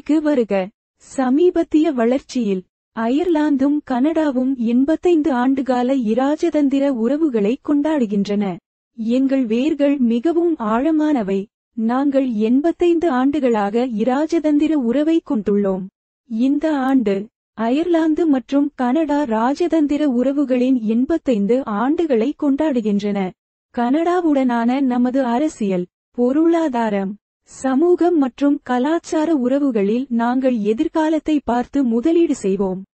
பகுதிக்கு வருக சமீபத்திய வளர்ச்சியில் அயர்லாந்தும் கனடாவும் எண்பத்தைந்து ஆண்டுகால இராஜதந்திர உறவுகளை கொண்டாடுகின்றன எங்கள் வேர்கள் மிகவும் ஆழமானவை நாங்கள் எண்பத்தைந்து ஆண்டுகளாக இராஜதந்திர உறவை கொண்டுள்ளோம் இந்த ஆண்டு அயர்லாந்து மற்றும் கனடா ராஜதந்திர உறவுகளின் எண்பத்தைந்து ஆண்டுகளை கொண்டாடுகின்றன கனடாவுடனான நமது அரசியல் பொருளாதாரம் சமூகம் மற்றும் கலாச்சார உறவுகளில் நாங்கள் எதிர்காலத்தை பார்த்து முதலீடு செய்வோம்